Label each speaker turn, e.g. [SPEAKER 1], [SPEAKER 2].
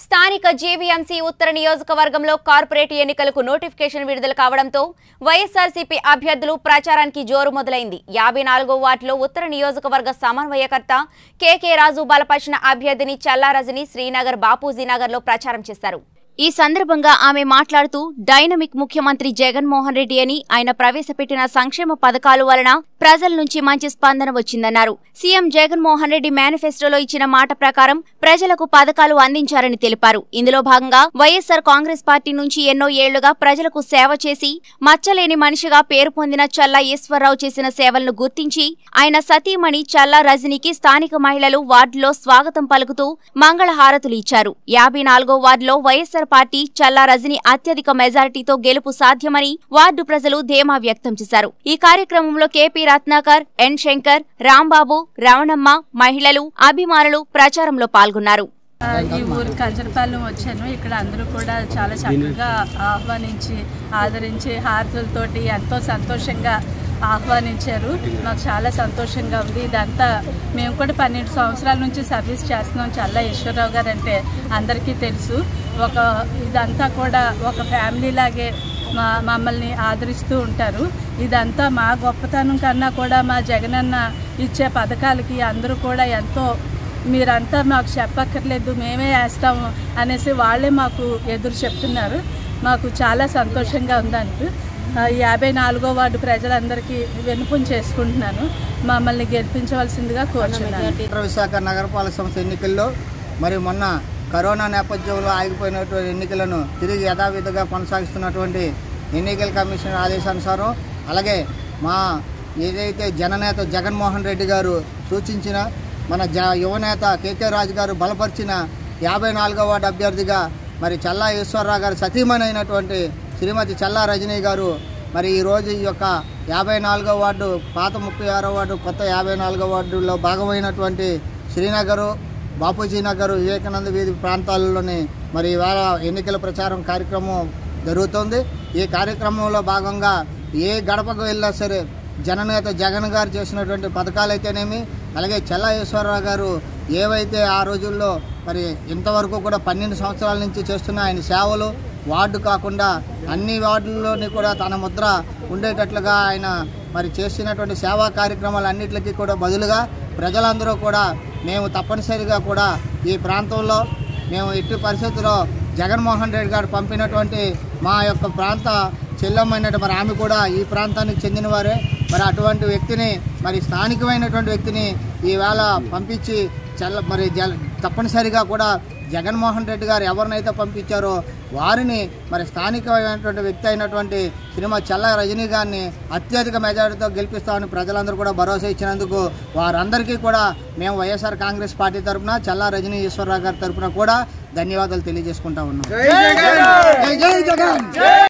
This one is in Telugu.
[SPEAKER 1] స్థానిక జీవీఎంసీ ఉత్తర నియోజకవర్గంలో కార్పొరేట్ ఎన్నికలకు నోటిఫికేషన్ విడుదల కావడంతో వైఎస్ఆర్సీపీ అభ్యర్థులు ప్రచారానికి జోరు మొదలైంది యాభై నాలుగో వార్డులో ఉత్తర నియోజకవర్గ సమన్వయకర్త కేకే రాజు బలపరిచిన అభ్యర్థిని చల్లారజని శ్రీనగర్ బాపూజీ నగర్లో ప్రచారం చేశారు ఈ సందర్భంగా ఆమె మాట్లాడుతూ డైనమిక్ ముఖ్యమంత్రి జగన్మోహన్ రెడ్డి అని ఆయన ప్రవేశపెట్టిన సంక్షేమ పథకాలు వలన ప్రజల నుంచి మంచి స్పందన వచ్చిందన్నారు సీఎం జగన్మోహన్ రెడ్డి మేనిఫెస్టోలో ఇచ్చిన మాట ప్రకారం ప్రజలకు పథకాలు అందించారని తెలిపారు ఇందులో భాగంగా వైఎస్సార్ కాంగ్రెస్ పార్టీ నుంచి ఎన్నో ఏళ్లుగా ప్రజలకు సేవ చేసి మచ్చలేని మనిషిగా పేరు పొందిన చల్లా ఈశ్వరరావు చేసిన సేవలను గుర్తించి ఆయన సతీమణి చల్లా రజనీకి స్థానిక మహిళలు వార్డులో స్వాగతం పలుకుతూ మంగళహారతులు ఇచ్చారు యాభై నాలుగో వార్డులో వైఎస్సార్ పార్టీ చల్లా రజని అత్యధిక మెజారిటీతో గెలుపు సాధ్యమని వార్డు ప్రజలు ధీమా వ్యక్తం చేశారు ఈ కార్యక్రమంలో కేపీ రత్నాకర్ ఎన్ శంకర్ రాంబాబు రమణమ్మ మహిళలు అభిమానులు ప్రచారంలో పాల్గొన్నారు
[SPEAKER 2] ఆ, ఈ ఊరు కంచరపాలెం వచ్చాను ఇక్కడ అందరూ కూడా చాలా చక్కగా ఆహ్వానించి ఆదరించి హారతులతోటి ఎంతో సంతోషంగా ఆహ్వానించారు మాకు చాలా సంతోషంగా ఉంది ఇదంతా మేము కూడా పన్నెండు సంవత్సరాల నుంచి సర్వీస్ చేస్తున్నాం చల్ల ఈశ్వరరావు గారు అంటే అందరికీ తెలుసు ఒక ఇదంతా కూడా ఒక ఫ్యామిలీ లాగే మా మమ్మల్ని ఆదరిస్తూ ఉంటారు ఇదంతా మా గొప్పతనం కన్నా కూడా మా జగనన్న ఇచ్చే పథకాలకి అందరూ కూడా ఎంతో మీరంతా మాకు చెప్పక్కర్లేదు మేమే వేస్తాము అనేసి వాళ్ళే మాకు ఎదురు చెప్తున్నారు మాకు చాలా సంతోషంగా ఉందంటూ ఆ, యాభై నాలుగో వార్డు ప్రజలందరికీ విన్నపం చేసుకుంటున్నాను మమ్మల్ని గెలిపించవలసిందిగా కోరుచున్నాను
[SPEAKER 3] ఉత్తర విశాఖ నగరపాలక సంస్థ ఎన్నికల్లో మరి మొన్న కరోనా నేపథ్యంలో ఆగిపోయినటువంటి ఎన్నికలను తిరిగి యథావిధిగా కొనసాగిస్తున్నటువంటి ఎన్నికల కమిషన్ ఆదేశానుసారం అలాగే మా ఏదైతే జననేత జగన్మోహన్ రెడ్డి గారు సూచించిన మన జ యువనేత కేకే రాజు గారు బలపరిచిన యాభై నాలుగో వార్డు అభ్యర్థిగా మరి చల్లా ఈశ్వరరావు గారు సతీమణి అయినటువంటి శ్రీమతి చల్లా రజనీ గారు మరి ఈరోజు ఈ యొక్క యాభై నాలుగో వార్డు పాత ముప్పై ఆరో వార్డు కొత్త యాభై నాలుగో వార్డులో భాగమైనటువంటి శ్రీనగరు బాపూజీ నగర్ వివేకానంద వీధి ప్రాంతాలలోని మరి ఇవాళ ఎన్నికల ప్రచారం కార్యక్రమం జరుగుతోంది ఈ కార్యక్రమంలో భాగంగా ఏ గడపకు వెళ్ళినా సరే జననేత జగన్ గారు చేసినటువంటి పథకాలు అయితేనేమి అలాగే చెల్ల ఈశ్వరరావు గారు ఏవైతే ఆ రోజుల్లో మరి ఇంతవరకు కూడా పన్నెండు సంవత్సరాల నుంచి చేస్తున్న ఆయన సేవలు వార్డు కాకుండా అన్ని వార్డుల్లోని కూడా తన ముద్ర ఉండేటట్లుగా ఆయన మరి చేసినటువంటి సేవా కార్యక్రమాలు అన్నిటికీ కూడా బదులుగా ప్రజలందరూ కూడా మేము తప్పనిసరిగా కూడా ఈ ప్రాంతంలో మేము ఎట్టి పరిస్థితుల్లో జగన్మోహన్ రెడ్డి గారు పంపినటువంటి మా యొక్క ప్రాంత చెల్లెమ్మైనటువంటి మరి ఆమె కూడా ఈ ప్రాంతానికి చెందినవారే మరి అటువంటి వ్యక్తిని మరి స్థానికమైనటువంటి వ్యక్తిని ఈవేళ పంపించి చల్ల మరి జల తప్పనిసరిగా కూడా జగన్మోహన్ రెడ్డి గారు ఎవరినైతే పంపించారో వారిని మరి స్థానికమైనటువంటి వ్యక్తి అయినటువంటి శ్రీమతి చల్ల రజనీ గారిని అత్యధిక మెజారిటీతో గెలిపిస్తామని ప్రజలందరూ కూడా భరోసా ఇచ్చినందుకు వారందరికీ కూడా మేము వైఎస్ఆర్ కాంగ్రెస్ పార్టీ తరఫున చల్లా రజనీ ఈశ్వరరావు గారి తరఫున కూడా ధన్యవాదాలు తెలియజేసుకుంటా ఉన్నాం జై జగన్